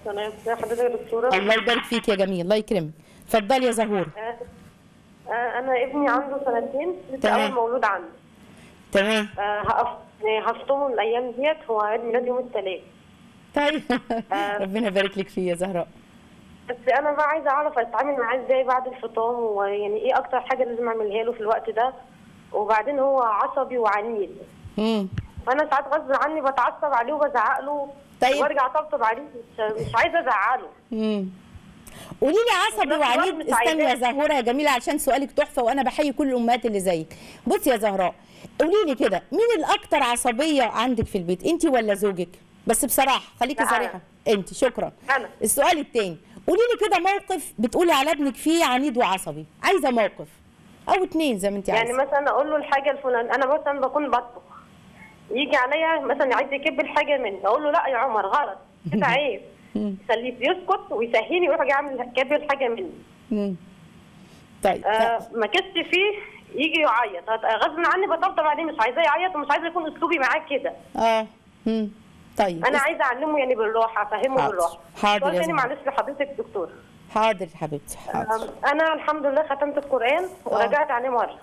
تمام ازي حضرتك يا دكتوره الله يبارك فيك يا جميل الله يكرمك اتفضلي يا زهور آه، آه، انا ابني عنده سنتين لسه تمام. اول مولود عنده تمام آه، هقف يعني هفطمه الايام ديت هو عيد ميلاد يوم الثلاث طيب آه. ربنا يبارك لك فيه يا زهراء بس انا بقى عايزه اعرف اتعامل معاه ازاي بعد الفطام ويعني ايه اكتر حاجه لازم اعملها له في الوقت ده وبعدين هو عصبي وعنيد امم فانا ساعات غصب عني بتعصب عليه وبزعق له طيب. وارجع اطبطب عليه مش, مش عايزه ازعله امم قولي لي عصبي وفي نفس الوقت وعنيد مش استني يا عايزاه. زهوره يا جميله عشان سؤالك تحفه وانا بحيي كل الامهات اللي زيك بصي يا زهراء قولي لي كده مين الاكتر عصبيه عندك في البيت انت ولا زوجك بس بصراحه خليكي لا، صريحه انت شكرا أنا. السؤال الثاني قولي لي كده موقف بتقولي على ابنك فيه عنيد وعصبي عايزه موقف او اتنين زي ما انت يعني عايزه مثلا اقول له الحاجه الفلانيه انا مثلا بكون بطبخ يجي عليا مثلا عايز يكب الحاجه مني اقول له لا يا عمر غلط كده عيب يخليه يسكت ويسهيني ويروح يعمل كب الحاجه مني مم. طيب آه ما كدت فيه يجي يعيط غصب عني بطبطب عليه مش عايزاه يعيط ومش عايزه يكون اسلوبي معاه كده اه مم. طيب انا عايزه اعلمه يعني بالراحه افهمه حاضر. بالراحه حاضر سؤال يا تاني زهرة. معلش لحضرتك دكتور حاضر يا حبيبتي حاضر انا الحمد لله ختمت القران وراجعت عليه مره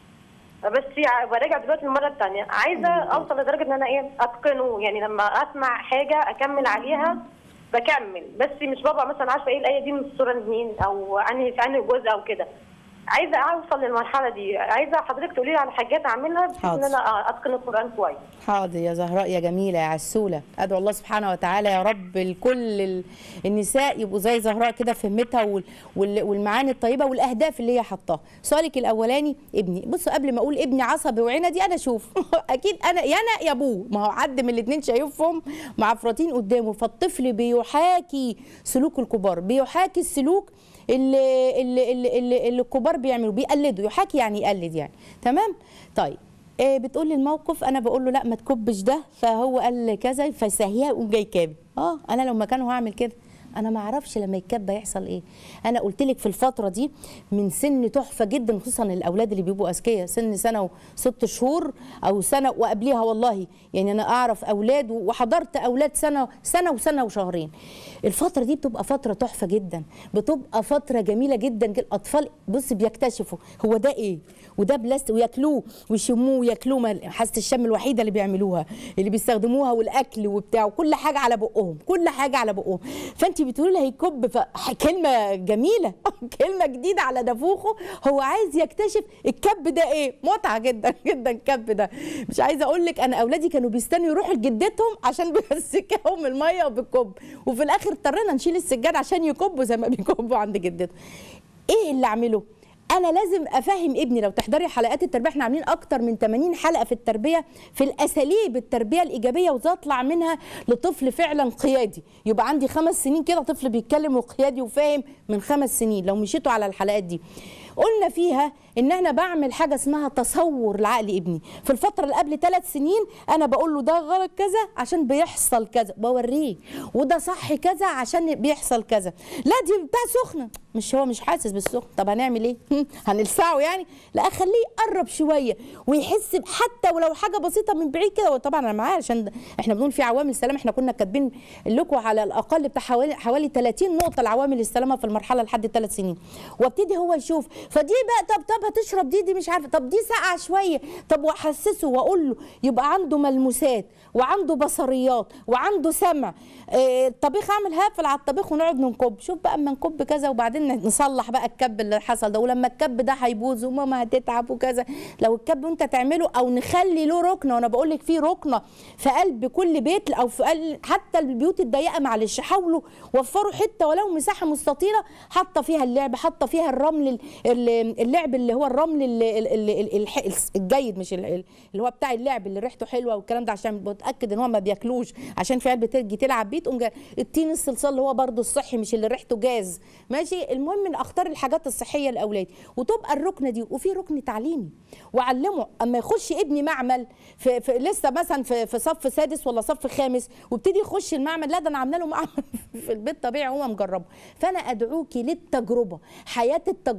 بس يع- براجع دلوقتي المره الثانيه عايزه اوصل لدرجه ان انا ايه اتقنه يعني لما اسمع حاجه اكمل عليها بكمل بس مش ببقى مثلا عارفه ايه الايه دي من السوره مين او انهي في انهي جزء او كده عايزه اوصل للمرحله دي عايزه حضرتك تقولي لي على حاجات اعملها بحيث ان حاضر. انا اتقن القران كويس حاضر يا زهراء يا جميلة يا عسولة أدعو الله سبحانه وتعالى يا رب لكل ال- النساء يبقوا زي زهراء كده في همتها وال- وال- والمعاني الطيبة والأهداف اللي هي حطاها سؤالك الأولاني ابني بصوا قبل ما أقول ابني عصبي وعندي أنا أشوف أكيد أنا يا أنا يا أبوه ما هو حد من الاتنين شايفهم معفرطين قدامه فالطفل بيحاكي سلوك الكبار بيحاكي السلوك اللي اللي اللي, اللي, اللي الكبار بيعملوا بيقلدوا يحاكي يعني يقلد يعني تمام طيب إيه بتقول لي الموقف انا بقول له لا ما تكبش ده فهو قال كذا فيسهيها يقوم جاي كاب اه انا لو مكانه هعمل كده انا ما اعرفش لما يتكب هيحصل ايه انا قلت لك في الفتره دي من سن تحفه جدا خصوصا الاولاد اللي بيبقوا اذكياء سن سنه وست شهور او سنه وقبليها والله يعني انا اعرف اولاد وحضرت اولاد سنه سنه وسنه وشهرين الفتره دي بتبقى فتره تحفه جدا بتبقى فتره جميله جدا الاطفال بص بيكتشفوا هو ده ايه وده بلاستيك وياكلوه ويشموه وياكلوه ما- حاسه الشم الوحيده اللي بيعملوها اللي بيستخدموها والاكل وبتاع وكل حاجه على بقهم كل حاجه على بقهم فانت بتقولي له هيكب ف- كلمه جميله كلمه جديده على نافوخه هو عايز يكتشف الكب ده ايه متعه جدا جدا الكب ده مش عايزه اقول لك انا اولادي كانوا بيستنوا يروحوا لجدتهم عشان بيمسكهم الميه وبالكب وفي الاخر اضطرينا نشيل السجاد عشان يكبوا زي ما بيكبوا عند جدتهم ايه اللي اعمله انا لازم افهم ابني لو تحضري حلقات التربيه احنا عاملين اكتر من 80 حلقه في التربيه في الاساليب التربيه الايجابيه وازاي اطلع منها لطفل فعلا قيادي يبقى عندي خمس سنين كده طفل بيتكلم وقيادي وفاهم من خمس سنين لو مشيتوا على الحلقات دي قلنا فيها ان انا بعمل حاجه اسمها تصور لعقل ابني في الفتره اللي قبل ثلاث سنين انا بقول له ده غلط كذا عشان بيحصل كذا بوريه وده صح كذا عشان بيحصل كذا لا دي بتاع سخنه مش هو مش حاسس بالسخن طب هنعمل ايه هم، هنلسعه يعني لا اخليه يقرب شويه ويحس ب- حتى ولو حاجه بسيطه من بعيد كده وطبعا انا معاه عشان ده- احنا بنقول في عوامل السلامه احنا كنا كاتبين لكم على الاقل بتاع حوالي حوالي 30 نقطه لعوامل السلامه في المرحله لحد ثلاث سنين وابتدي هو يشوف فدي بقى طب طب هتشرب دي دي مش عارفه طب دي ساقعه شويه طب واحسسه واقول له يبقى عنده ملموسات وعنده بصريات وعنده سمع إيه الطبيخ اعمل هافل على الطبيخ ونقعد ننكب شوف بقى اما نكب كذا وبعدين نصلح بقى الكب اللي حصل ده ولما الكب ده هيبوظ وماما هتتعب وكذا لو الكب انت تعمله او نخلي له ركنه وانا بقول لك في ركنه في قلب كل بيت او في قلب حتى البيوت الضيقه معلش حاولوا وفروا حته ولو مساحه مستطيله حاطه فيها اللعب حاطه فيها الرمل ال- ال- اللعب اللي هو الرمل ال- ال- ال- ال- الح- الجيد مش ال- ال- اللي هو بتاع اللعب اللي ريحته حلوه والكلام ده عشان بتاكد ان هو ما بياكلوش عشان في عيال بتيجي تلعب بيه تقوم جاي- التين الصلصال اللي هو برضه الصحي مش اللي ريحته جاز ماشي المهم ان اختار الحاجات الصحيه لاولادي وتبقى الركنه دي وفي ركن تعليمي واعلمه اما يخش ابني معمل في, في لسه مثلا في, في صف سادس ولا صف خامس وابتدي يخش المعمل لا ده انا عامله له معمل في البيت طبيعي هو مجربه فانا ادعوكي للتجربه حياه التجربه مع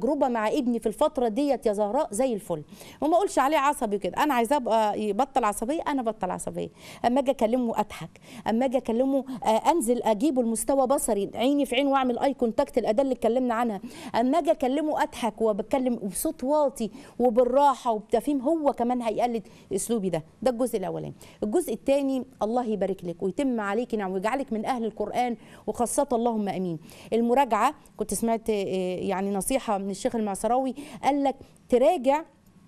مع ابني في الفتره ديت يا زهراء زي الفل وما اقولش عليه عصبي كده انا عايزاه ابقى يبطل عصبيه انا بطل عصبيه اما اجي اكلمه اضحك اما اجي اكلمه آه، انزل اجيبه المستوى بصري عيني في عين واعمل اي كونتاكت الاداه اللي اتكلمنا عنها اما اجي اكلمه اضحك وبتكلم بصوت واطي وبالراحه وبتفهيم هو كمان هيقلد اسلوبي ده ده الجزء الاولاني الجزء الثاني الله يبارك لك ويتم عليك نعم ويجعلك من اهل القران وخاصه اللهم امين المراجعه كنت سمعت آه، يعني نصيحه من الشيخ المعصراوي قال لك تراجع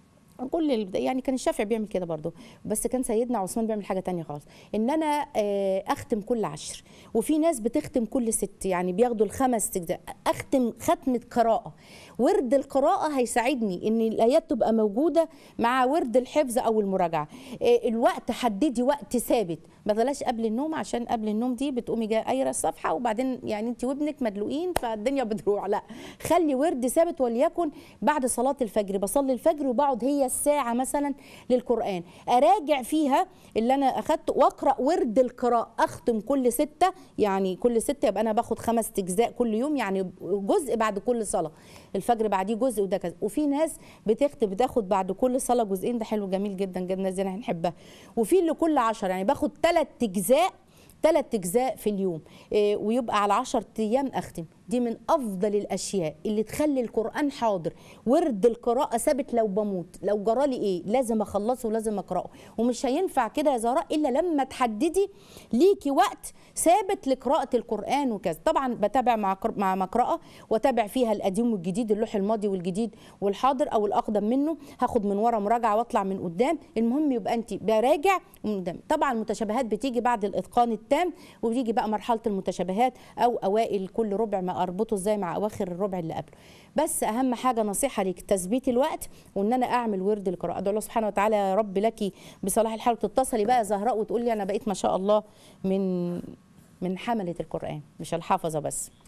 كل ال- يعني كان الشافعي بيعمل كده برضه بس كان سيدنا عثمان بيعمل حاجه تانية خالص ان انا آه، اختم كل عشر وفي ناس بتختم كل ست يعني بياخدوا الخمس اجزاء اختم ختمه قراءه ورد القراءه هيساعدني ان الايات تبقى موجوده مع ورد الحفظ او المراجعه آه، الوقت حددي وقت ثابت ما بلاش قبل النوم عشان قبل النوم دي بتقومي جايه قايره الصفحه وبعدين يعني انت وابنك مدلوقين فالدنيا بتروح لا خلي ورد ثابت وليكن بعد صلاه الفجر بصلي الفجر وبقعد هي الساعه مثلا للقران اراجع فيها اللي انا اخدته واقرا ورد القراءه اختم كل سته يعني كل سته يبقى انا باخد خمس اجزاء كل يوم يعني جزء بعد كل صلاه الفجر بعديه جزء وده كذا وفي ناس بتختم بتاخد بعد كل صلاه جزئين ده حلو جميل جدا جدا الناس دي انا هنحبها وفي اللي كل عشر يعني باخد ثلاث اجزاء ثلاث اجزاء في اليوم إيه، ويبقى على 10 ايام اختم دي من افضل الاشياء اللي تخلي القران حاضر ورد القراءه ثابت لو بموت لو جرالي ايه لازم اخلصه ولازم اقراه ومش هينفع كده يا زهراء الا لما تحددي ليكي وقت ثابت لقراءه القران وكذا طبعا بتابع مع قر- مع مقرأه واتابع فيها القديم والجديد اللوح الماضي والجديد والحاضر او الاقدم منه هاخد من ورا مراجعه واطلع من قدام المهم يبقى انت براجع من قدام طبعا المتشابهات بتيجي بعد الاتقان التام وبتيجي بقى مرحله المتشابهات او اوائل كل ربع ما اربطه ازاي مع اواخر الربع اللي قبله بس اهم حاجه نصيحه ليك تثبيت الوقت وان انا اعمل ورد القراءه ادعو الله سبحانه وتعالى يا رب لك بصلاح الحال وتتصلي بقى يا زهراء وتقولي انا بقيت ما شاء الله من من حمله القران مش الحافظه بس